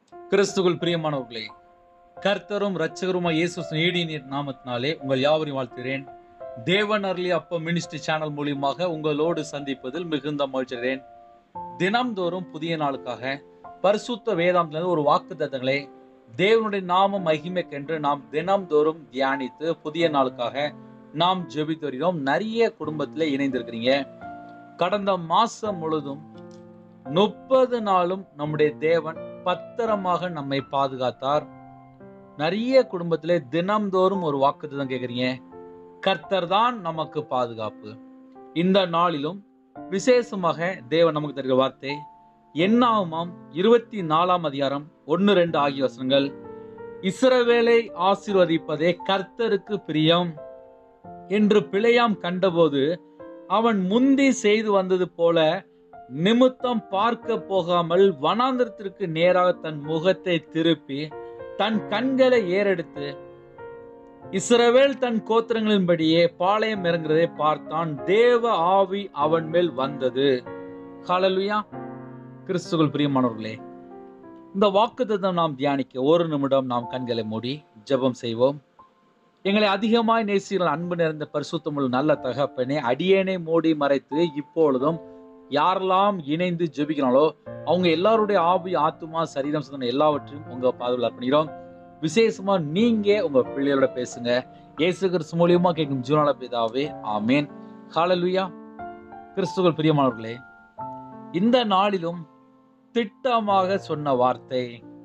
கிறிஸ்துக்குள் பிரியமானவர்களே கர்த்தரும் இரட்சகருமாய் இயேசு நீடியின் நாமத்தினாலே உங்கள் யாவரையும் வாழ்த்துகிறேன் தேவன் அருளி அப்ப மினிஸ்ட்ரி சேனல் மூலியமாக உங்களோடு சந்திப்பதில் மிகுந்த மகிழ்ச்சிகிறேன் தினம்தோறும் புதிய நாளுக்காக பரிசுத்த வேதாந்திலிருந்து ஒரு வாக்கு தத்தங்களை தேவனுடைய நாம மகிமைக்கென்று நாம் தினம்தோறும் தியானித்து புதிய நாளுக்காக நாம் ஜெபித்து வருகிறோம் நிறைய குடும்பத்திலே இணைந்திருக்கிறீங்க கடந்த மாசம் முழுதும் முப்பது நாளும் நம்முடைய தேவன் பத்திரமாக நம்மை பாதுகாத்தார் நிறைய குடும்பத்திலே தினம்தோறும் ஒரு வாக்குத்தம் கேட்குறீங்க கர்த்தர் தான் நமக்கு பாதுகாப்பு இந்த நாளிலும் விசேஷமாக தேவன் நமக்கு தருகிற வார்த்தை என்னாகுமாம் இருபத்தி நாலாம் அதிகாரம் ஒன்று ரெண்டு ஆகிய வசனங்கள் இஸ்ரவேலை ஆசீர்வதிப்பதே கர்த்தருக்கு பிரியம் என்று பிழையாம் கண்டபோது அவன் முந்தி செய்து வந்தது போல நிமித்தம் பார்க்க போகாமல் வனாந்திரத்திற்கு நேராக தன் முகத்தை திருப்பி தன் கண்களை ஏறெடுத்து இஸ்ரவேல் தன் கோத்திரங்களின்படியே பாளையம் இறங்குறதை பார்த்தான் தேவ ஆவி அவன் மேல் வந்தது ஹalleluya கிறிஸ்துவுக்குள் பிரியமானவர்களே இந்த வாக்குத்தத்தம் நாம் தியானிக்க ஒரு நிமிடம் நாம் கண்களை மூடி ஜெபம் செய்வோம் எங்களை அதிகமாய் நேசிக்கிற அன்பு நிறைந்த பரிசுத்தமுள்ள நல்ல தகப்பனே அடியேனை மூடி மறைத்து இப்பொழுதும் யாரெல்லாம் இணைந்து ஜெபிக்கிறாங்களோ அவங்க எல்லாருடைய ஆவி ஆத்துமா சரீரம் சிந்தனை எல்லாவற்றையும் உங்க பாதுகாப்பு அர்ப்பணிக்கிறோம் விசேஷமா நீங்க உங்க பிள்ளைகளோட பேசுங்க இயேசு கிறிஸ்து மூலியமா கேட்கும் ஜீவனால பிதாவே ஆமேன் ஹalleluya கிறிஸ்துகள் பிரியமானவர்களே இந்த நாளிலும் திட்டமாக சொன்ன வார்த்தை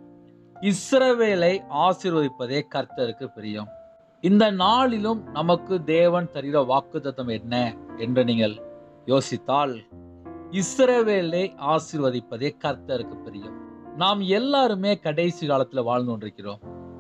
இஸ்ரவேலை ஆசீர்வதிப்பதே கர்த்தருக்கு பிரியம் இந்த நாளிலும் நமக்கு தேவன் தருகிற வாக்குத்தத்தம் என்ன என்று நீங்கள் யோசித்தால் இஸ்ரவேலை ஆசீர்வதிப்பதே கர்த்தருக்கு பிரியம் நாம் எல்லாருமே கடைசி காலத்துல வாழ்ந்து கொண்டிருக்கிறோம்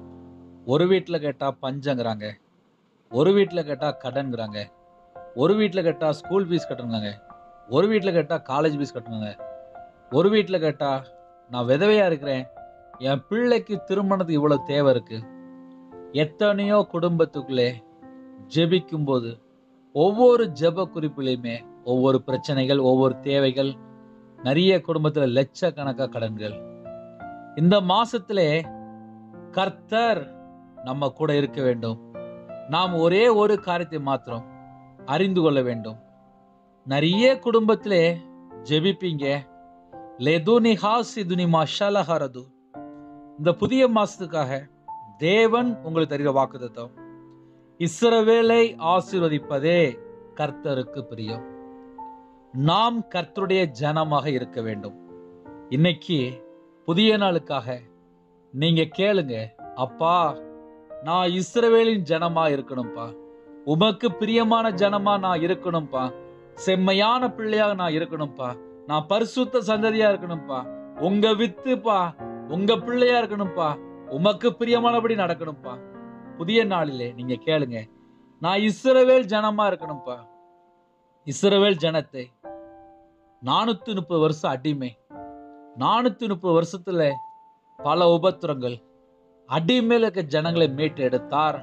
ஒரு வீட்டுல கேட்டா பஞ்சங்கிறாங்க ஒரு வீட்டுல கேட்டா கடன்கிறாங்க ஒரு வீட்டுல கேட்டா ஸ்கூல் ஃபீஸ் கட்டணுங்க ஒரு வீட்டுல கேட்டா காலேஜ் ஃபீஸ் கட்டணுங்க ஒரு வீட்டுல கேட்டா நான் விதவையா இருக்கிறேன் என் பிள்ளைக்கு திருமணத்துக்கு இவ்வளவு தேவை இருக்கு எத்தனையோ குடும்பத்துக்குள்ளே ஜெபிக்கும் போது ஒவ்வொரு ஜெப குறிப்பிலையுமே ஒவ்வொரு பிரச்சனைகள் ஒவ்வொரு தேவைகள் நிறைய குடும்பத்துல லட்சக்கணக்கா கடன்கள் இந்த மாசத்திலே கர்த்தர் நம்ம கூட இருக்க வேண்டும் நாம் ஒரே ஒரு காரியத்தை மாத்திரம் அறிந்து கொள்ள வேண்டும் நிறைய குடும்பத்திலே ஜெபிப்பீங்க லெதுனி ஹாசி துனி மஷாலஹரது இந்த புதிய மாசத்துக்காக தேவன் உங்களுக்கு தருகிற வாக்குத்தத்தம் இஸ்ரவேலை ஆசீர்வதிப்பதே கர்த்தருக்கு பிரியம் நாம் கர்த்தருடைய ஜனமாக இருக்க வேண்டும் இன்னைக்கு புதிய நாளுக்காக நீங்க கேளுங்க அப்பா நான் இஸ்ரவேலின் ஜனமா இருக்கணும்ப்பா உமக்கு பிரியமான ஜனமா நான் இருக்கணும்ப்பா செம்மையான பிள்ளையாக நான் இருக்கணும்ப்பா நான் பரிசுத்த சந்ததியா இருக்கணும்ப்பா உங்க வித்துப்பா உங்க பிள்ளையா இருக்கணும்ப்பா உமக்கு பிரியமானபடி நடக்கணும்ப்பா புதிய நாளிலே நீங்க கேளுங்க நான் இஸ்ரவேல் ஜனமா இருக்கணும்ப்பா இஸ்ரவேல் ஜனத்தை நானூத்தி முப்பது வருஷம் அடிமை நானூத்தி முப்பது வருஷத்துல பல உபத்திரங்கள் அடிமையில இருக்க ஜனங்களை மீட்டு எடுத்தார்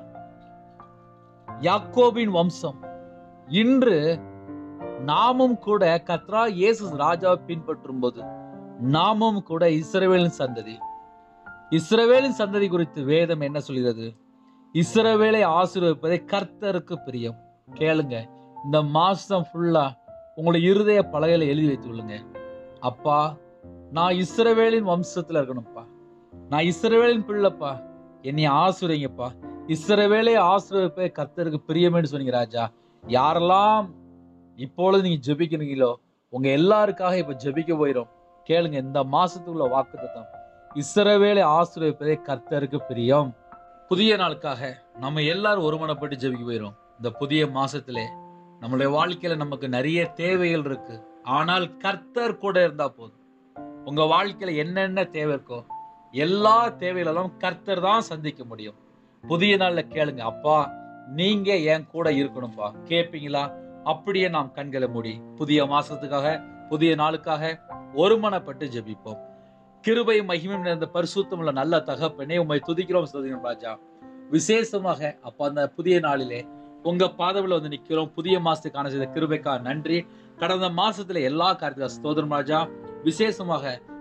யாக்கோபின் வம்சம் இன்று நாமும் கூட கத்ரா இயேசு ராஜாவை பின்பற்றும் போது நாமும் கூட இஸ்ரவேலின் சந்ததி இஸ்ரவேலின் சந்ததி குறித்து வேதம் என்ன சொல்கிறது இஸ்ரவேலை ஆசீர்வதிப்பதை கர்த்தருக்கு பிரியம் கேளுங்க இந்த மாசம் ஃபுல்லா உங்களுடைய இருதய பலகையில எழுதி வைத்து கொள்ளுங்க அப்பா நான் இஸ்ரவேலின் வம்சத்துல இருக்கணும்ப்பா நான் இஸ்ரவேலின் பிள்ளைப்பா என்னை ஆசுரைங்கப்பா இஸ்ரவேலை ஆசிரியப்பை கர்த்தருக்கு பிரியமேன்னு சொன்னீங்க ராஜா யாரெல்லாம் இப்பொழுது நீங்க ஜெபிக்கிறீங்களோ உங்க எல்லாருக்காக இப்ப ஜெபிக்க போயிடும் கேளுங்க இந்த மாசத்துக்குள்ள வாக்குத்தத்தம் இஸ்ரவேலை ஆசிரியப்பதே கர்த்தருக்கு பிரியம் புதிய நாளுக்காக நம்ம எல்லாரும் ஒருமனப்பட்டு ஜெபிக்க போயிடும் இந்த புதிய மாசத்திலே நம்மளுடைய வாழ்க்கையில நமக்கு நிறைய தேவைகள் இருக்கு ஆனால் கர்த்தர் கூட இருந்தா போதும் உங்க வாழ்க்கையில என்னென்ன தேவை இருக்கோ எல்லா தேவைகளெல்லாம் கர்த்தர் தான் சந்திக்க முடியும் புதிய நாள்ல கேளுங்க அப்பா நீங்க என் கூட இருக்கணும்பா கேப்பீங்களா அப்படியே நாம் கண்களை மூடி புதிய மாசத்துக்காக புதிய நாளுக்காக ஒருமனப்பட்டு ஜெபிப்போம் கிருபை மகிமையும் நிறைந்த பரிசுத்தம் உள்ள நல்ல தகப்பனே உண்மை துதிக்கிறோம் சோதிக்கிறோம் ராஜா விசேஷமாக அப்ப அந்த புதிய நாளிலே உங்க பாதவில் வந்து நிக்கிறோம் புதிய மாசத்துக்கான செய்த கிருபைக்கா நன்றி கடந்த மாசத்துல எல்லா காரியத்துக்கும் ஸ்தோத்திரம் ராஜா விசேஷமாக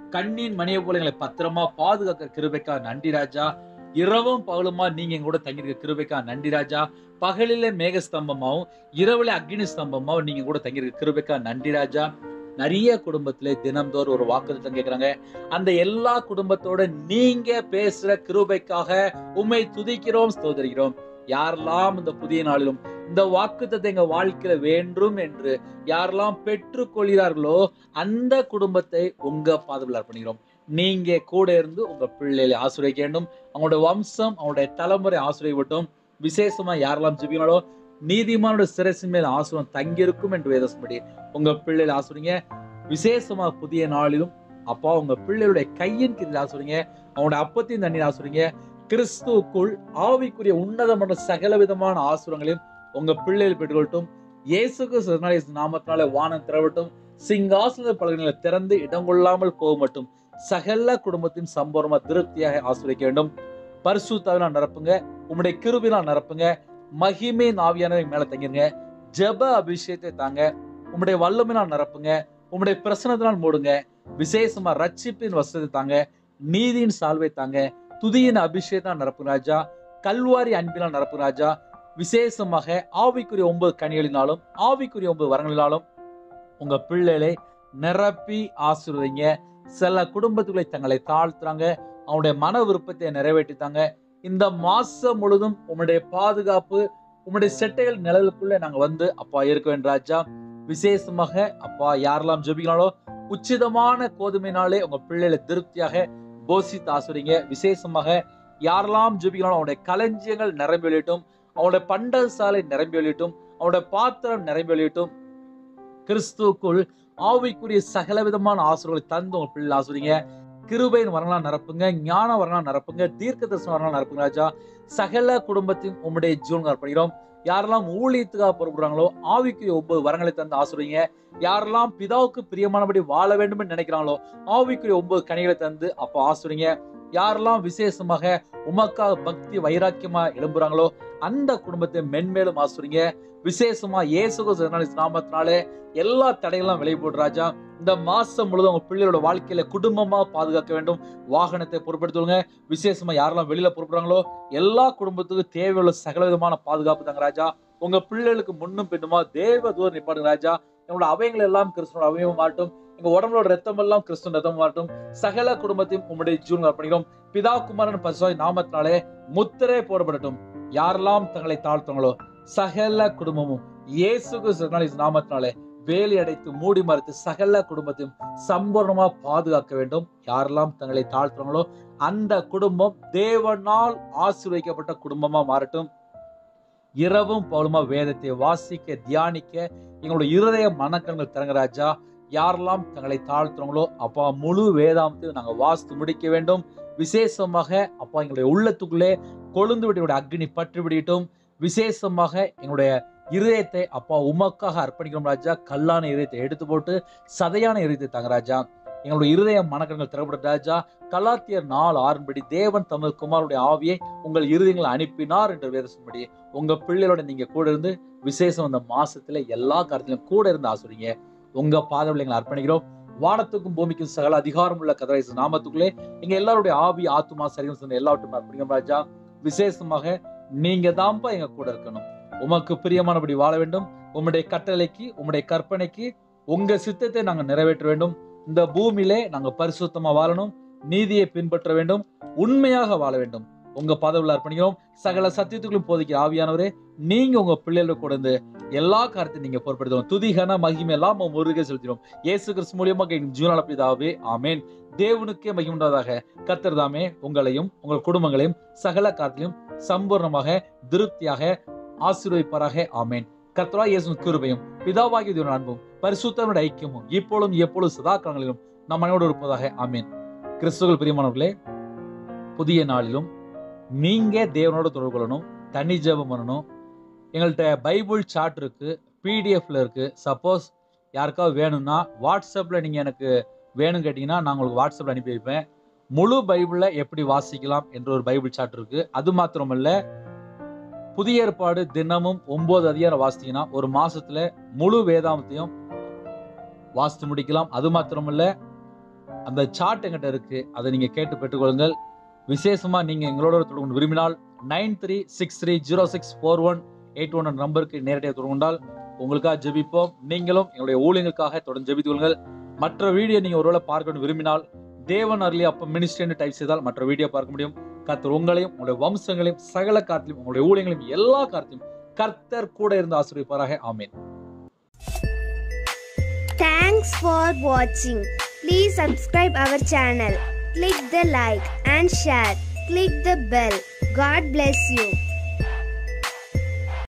கண்ணின் மணியை போல எங்களை பத்திரமா பாதுகாக்கிற கிருபைக்கா நன்றி ராஜா இரவும் பகலுமா நீங்க எங்க கூட தங்கியிருக்க கிருபைக்கா நன்றி ராஜா பகலில மேக ஸ்தம்பமாவும் இரவுல அக்னி ஸ்தம்பமாவும் நீங்க கூட தங்கியிருக்க கிருபைக்கா நன்றி ராஜா நிறைய குடும்பத்திலே தினம்தோறும் ஒரு வாக்குத்தம் கேட்கறாங்க அந்த எல்லா குடும்பத்தோட நீங்க பேசுற கிருபைக்காக உம்மை துதிக்கிறோம் ஸ்தோதரிக்கிறோம் யாரெல்லாம் இந்த புதிய நாளிலும் இந்த வாக்குத்தத்தை எங்க வாழ்க்கையில வேண்டும் என்று யாரெல்லாம் பெற்றுக்கொள்கிறார்களோ அந்த குடும்பத்தை உங்க பாதுகாப்பு அர்ப்பணிக்கிறோம் நீங்க கூட இருந்து உங்க பிள்ளைகளை ஆசிரியக்க வேண்டும் அவங்களோட வம்சம் அவங்களுடைய தலைமுறை ஆசிரியப்பட்டும் விசேஷமா யாரெல்லாம் ஜெபிக்கணோ நீதிமானோட சிரசின் மேல் ஆசிரியம் தங்கியிருக்கும் என்று வேதசப்படி உங்க பிள்ளைகளை ஆசிரியங்க விசேஷமா புதிய நாளிலும் அப்பா உங்க பிள்ளைகளுடைய கையின் கீழ் ஆசிரியங்க அவங்களோட அப்பத்தையும் தண்ணீர் ஆசிரியங்க கிறிஸ்துவுக்குள் ஆவிக்குரிய உன்னதமான சகல விதமான ஆசுரங்களையும் உங்க பிள்ளைகள் பெற்றுக்கொள்ளட்டும் இயேசுக்கு சிறுநாளி நாமத்தினாலே வானம் திறவட்டும் சிங்காசன பலகைகளை திறந்து இடம் கொள்ளாமல் போக மட்டும் சகல குடும்பத்தின் சம்பூர்ணமா திருப்தியாக ஆசிரிக்க வேண்டும் பரிசுத்தாவினால் நிரப்புங்க உம்முடைய கிருபினால் நிரப்புங்க மகிமை நாவியானவை மேல தங்கிருங்க ஜெப அபிஷேகத்தை தாங்க உம்முடைய வல்லமினால் நிரப்புங்க உம்முடைய பிரசனத்தினால் மூடுங்க விசேஷமா ரட்சிப்பின் வசதி தாங்க நீதியின் சால்வை தாங்க துதியின் அபிஷேகத்தால் நிரப்பு ராஜா கல்வாரி அன்பினால் நிரப்பு ராஜா விசேஷமாக ஆவிக்குரிய ஒன்பது கனிகளினாலும் ஆவிக்குரிய ஒன்பது வரங்களினாலும் உங்க பிள்ளைகளை நிரப்பி ஆசீர்வதிங்க சில குடும்பத்துக்குள்ளே தங்களை தாழ்த்துறாங்க அவனுடைய மன விருப்பத்தை நிறைவேற்றித்தாங்க இந்த மாசம் முழுதும் உம்முடைய பாதுகாப்பு உம்முடைய செட்டைகள் நிழலுக்குள்ள நாங்க வந்து அப்பா இருக்க வேண்டும் ராஜா விசேஷமாக அப்பா யாரெல்லாம் ஜெபிக்கிறாங்களோ உச்சிதமான கோதுமைனாலே உங்க பிள்ளைகளை திருப்தியாக போசித்து ஆசுறீங்க விசேஷமாக யாரெல்லாம் ஜெபிக்கிறாங்களோ அவனுடைய களஞ்சியங்கள் நிரம்பி வெளியிட்டும் அவனுடைய பண்டக சாலை நிரம்பி வெளியிட்டும் அவனுடைய பாத்திரம் நிரம்பி வெளியிட்டும் கிறிஸ்துவுக்குள் ஆவிக்குரிய சகல விதமான ஆசிரியர்களை தந்து உங்க பிள்ளை ஆசுறீங்க கிருபையின் வரலாம் நிரப்புங்க ஞான வரலாம் நிரப்புங்க தீர்க்க தரிசனம் வரலாம் நிரப்புங்க ராஜா சகல குடும்பத்தையும் உம்முடைய ஜீவன் அர்ப்பணிக்கிறோம் யாரெல்லாம் ஊழியத்துக்காக பொறுப்புறாங்களோ ஆவிக்குரிய ஒன்பது வரங்களை தந்து ஆசுறீங்க யாரெல்லாம் பிதாவுக்கு பிரியமானபடி வாழ வேண்டும் நினைக்கிறாங்களோ ஆவிக்குரிய ஒன்பது கனிகளை தந்து அப்ப ஆசுறீங்க யாரெல்லாம் விசேஷமாக உமக்காக பக்தி வைராக்கியமா எழும்புறாங்களோ அந்த குடும்பத்தை மென்மேலும் ஆசுறீங்க விசேஷமா இயேசுக நாமத்தினாலே எல்லா தடைகளும் விலை போடு ராஜா இந்த மாசம் முழுதும் உங்க பிள்ளைகளோட வாழ்க்கையில குடும்பமா பாதுகாக்க வேண்டும் வாகனத்தை பொறுப்படுத்துவங்க விசேஷமா யாரெல்லாம் வெளியில பொறுப்புறாங்களோ எல்லா குடும்பத்துக்கும் தேவையுள்ள சகல விதமான பாதுகாப்பு தாங்க ராஜா உங்க பிள்ளைகளுக்கு முன்னும் பின்னுமா தேவ தூரம் நிப்பாடுங்க ராஜா எங்களோட அவைகள் எல்லாம் கிறிஸ்துவோட அவயவம் மாட்டும் எங்க உடம்புலோட ரத்தம் எல்லாம் கிறிஸ்துவ ரத்தம் மாட்டும் சகல குடும்பத்தையும் உம்முடைய ஜீவன் அர்ப்பணிக்கிறோம் பிதா குமாரன் பசுவாய் நாமத்தினாலே முத்திரை போடப்படட்டும் யாரெல்லாம் தங்களை தாழ்த்துங்களோ சகல குடும்பமும் இயேசு கிறிஸ்து நாமத்தினாலே வேலி அடைத்து மூடி மறைத்து சகல குடும்பத்தையும் சம்பூர்ணமா பாதுகாக்க வேண்டும் யாரெல்லாம் தங்களை தாழ்த்துறாங்களோ அந்த குடும்பம் தேவனால் ஆசீர்வதிக்கப்பட்ட குடும்பமா மாறட்டும் இரவும் பவுலுமா வேதத்தை வாசிக்க தியானிக்க எங்களோட இருதய மனக்கண்கள் திறங்க ராஜா யாரெல்லாம் தங்களை தாழ்த்துறாங்களோ அப்பா முழு வேதாந்தத்தை நாங்கள் வாசித்து முடிக்க வேண்டும் விசேஷமாக அப்பா எங்களுடைய உள்ளத்துக்குள்ளே கொழுந்து விட அக்னி பற்றி விடட்டும் விசேஷமாக எங்களுடைய இருதயத்தை அப்பா உமக்காக அர்ப்பணிக்கிறோம் ராஜா கல்லான இருதயத்தை எடுத்து போட்டு சதையான இருதயத்தை தாங்க ராஜா எங்களுடைய இருதய மனக்கண்கள் திறப்படும் ராஜா கலாத்தியர் நாள் ஆறுபடி தேவன் தமது குமாருடைய ஆவியை உங்கள் இருதயங்களை அனுப்பினார் என்று வேதசம்படி உங்க பிள்ளைகளோட நீங்க கூட இருந்து விசேஷம் இந்த மாசத்துல எல்லா காலத்திலும் கூட இருந்து ஆசுறீங்க உங்க பாதவில் எங்களை அர்ப்பணிக்கிறோம் வானத்துக்கும் பூமிக்கும் சகல அதிகாரம் உள்ள கதரை நாமத்துக்குள்ளே எங்க எல்லாருடைய ஆவி ஆத்துமா சரியும் சொன்ன எல்லாவற்றும் அர்ப்பணிக்கிறோம் ராஜா விசேஷமாக நீங்க தான்ப்பா எங்க கூட இருக்கணும் உமக்கு பிரியமானபடி வாழ வேண்டும் உம்முடைய கட்டளைக்கு உம்முடைய கற்பனைக்கு உங்க சித்தத்தை நாங்க நிறைவேற்ற வேண்டும் இந்த பூமியிலே நாங்க பரிசுத்தமா வாழணும் நீதியை பின்பற்ற வேண்டும் உண்மையாக வாழ வேண்டும் உங்க பதவியில் அர்ப்பணிக்கிறோம் சகல சத்தியத்துக்குள்ளும் போதிக்கிற ஆவியானவரே நீங்க உங்க பிள்ளைகள கூட இருந்து எல்லா காரியத்தையும் நீங்க பொருட்படுத்தணும் துதிகன மகிமை எல்லாம் முருகே செலுத்திடும் இயேசு கிறிஸ்து மூலியமாக எங்கள் ஜீவனால பிதாவே ஆமேன் தேவனுக்கே மகிமுண்டதாக கர்த்தர் தாமே உங்களையும் உங்கள் குடும்பங்களையும் சகல காரியத்திலும் சம்பூர்ணமாக திருப்தியாக ஆசீர்வதிப்பாராக ஆமேன் கர்த்தரா இயேசு கிருபையும் பிதாவாகிய தேவன் அன்பும் பரிசுத்தனுடைய ஐக்கியமும் இப்பொழுதும் எப்பொழுதும் சதா காலங்களிலும் நம் மனையோடு இருப்பதாக ஆமேன் கிறிஸ்துவல் பிரியமானவர்களே புதிய நாளிலும் நீங்க தேவனோட தொடர்பு கொள்ளணும் தனி ஜெபம் பண்ணணும் எங்கள்கிட்ட பைபிள் சார்ட் இருக்கு பிடிஎஃப்ல இருக்கு சப்போஸ் யாருக்காவது வேணும்னா வாட்ஸ்அப்பில் நீங்கள் எனக்கு வேணும் கேட்டிங்கன்னா நான் உங்களுக்கு வாட்ஸ்அப்பில் அனுப்பி வைப்பேன் முழு பைபிளில் எப்படி வாசிக்கலாம் என்ற ஒரு பைபிள் சார்ட் இருக்கு அது மாத்திரமல்ல புதிய ஏற்பாடு தினமும் ஒன்பது அதிகாரம் வாசித்தீங்கன்னா ஒரு மாசத்துல முழு வேதாந்தத்தையும் வாசித்து முடிக்கலாம் அது மாத்திரமல்ல அந்த சார்ட் எங்கிட்ட இருக்கு அதை நீங்க கேட்டு பெற்றுக்கொள்ளுங்கள் விசேஷமா நீங்க எங்களோட தொடர்பு கொண்டு விரும்பினால் nine three six three zero six four one eight one நம்பருக்கு நேரடியாக தொடர்பு கொண்டால் உங்களுக்காக ஜெபிப்போம் நீங்களும் எங்களுடைய ஊழியர்களுக்காக தொடர்ந்து ஜெபித்துக் கொள்ளுங்கள் மற்ற வீடியோ நீங்க ஒருவேளை பார்க்கணும் விரும்பினால் தேவன் அருளி அப்ப மினிஸ்ட்ரின்னு டைப் செய்தால் மற்ற வீடியோ பார்க்க முடியும் கர்த்தர் உங்களையும் உங்களுடைய வம்சங்களையும் சகல காரத்திலும் உங்களுடைய ஊழியங்களையும் எல்லா காரத்திலும் கர்த்தர் கூட இருந்து ஆசிரியப்பாராக ஆமேன் Thanks for watching. Please subscribe our channel. Click the like and share. Click the bell. God bless you.